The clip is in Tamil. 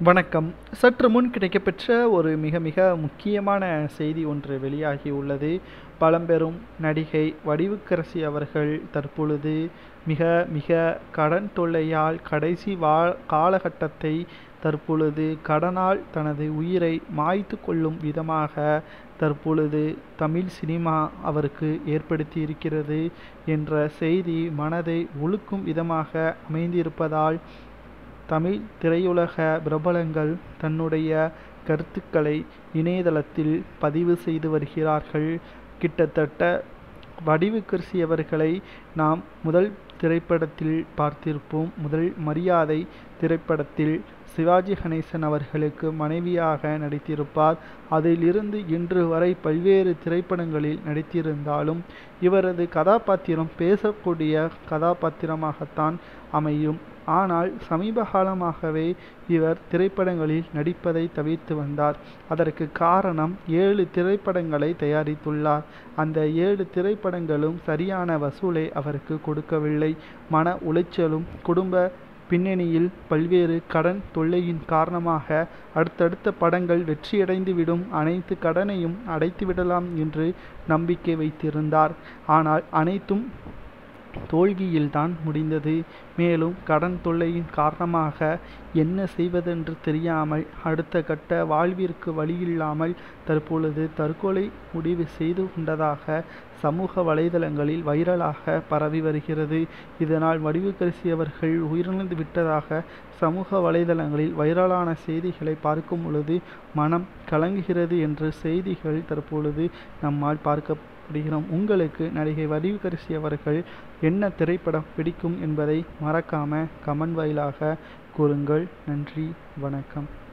வணக்கம் சற்று முன் கிடைக்கப்பெற்ற ஒரு மிக மிக முக்கியமான செய்தி ஒன்று வெளியாகி உள்ளது பழம்பெரும் நடிகை வடிவுக்கரசி அவர்கள் தற்பொழுது மிக மிக கடன் தொல்லையால் கடைசி வா காலகட்டத்தை தற்பொழுது கடனால் தனது உயிரை மாய்த்து கொள்ளும் விதமாக தற்பொழுது தமிழ் சினிமா அவருக்கு ஏற்படுத்தி இருக்கிறது என்ற செய்தி மனதை உலுக்கும் விதமாக அமைந்திருப்பதால் தமிழ் திரையுலக பிரபலங்கள் தன்னுடைய கருத்துக்களை இணையதளத்தில் பதிவு செய்து வருகிறார்கள் கிட்டத்தட்ட வடிவுக்கரசி அவர்களை நாம் முதல் திரைப்படத்தில் பார்த்திருப்போம் முதல் மரியாதை திரைப்படத்தில் சிவாஜி கணேசன் அவர்களுக்கு மனைவியாக நடித்திருப்பார் அதிலிருந்து இன்று வரை பல்வேறு திரைப்படங்களில் நடித்திருந்தாலும் இவரது கதாபாத்திரம் பேசக்கூடிய கதாபாத்திரமாகத்தான் அமையும் ஆனால் சமீப காலமாகவே இவர் திரைப்படங்களில் நடிப்பதை தவிர்த்து வந்தார் அதற்கு காரணம் ஏழு திரைப்படங்களை தயாரித்துள்ளார் அந்த ஏழு திரைப்படங்களும் சரியான வசூலை அவருக்கு கொடுக்கவில்லை மன உளைச்சலும் குடும்ப பின்னணியில் பல்வேறு கடன் தொல்லையின் காரணமாக அடுத்தடுத்த படங்கள் வெற்றியடைந்து விடும் அனைத்து கடனையும் அடைத்து விடலாம் என்று நம்பிக்கை வைத்திருந்தார் ஆனால் அனைத்தும் தோல்வியில்தான் முடிந்தது மேலும் கடன் தொல்லையின் காரணமாக என்ன செய்வதென்று தெரியாமல் அடுத்த கட்ட வாழ்விற்கு வழியில்லாமல் தற்பொழுது தற்கொலை முடிவு செய்து கொண்டதாக சமூக வலைதளங்களில் வைரலாக பரவி வருகிறது இதனால் வடிவுக்கரசி அவர்கள் உயிரிழந்து விட்டதாக சமூக வலைதளங்களில் வைரலான செய்திகளை பார்க்கும் பொழுது மனம் கலங்குகிறது என்ற செய்திகள் தற்பொழுது நம்மால் பார்க்க படுகிறோம் உங்களுக்கு நடிகை வடிவுக்கரசி அவர்கள் என்ன திரைப்படம் பிடிக்கும் என்பதை மறக்காம கமெண்ட் வாயிலாக கூறுங்கள் நன்றி வணக்கம்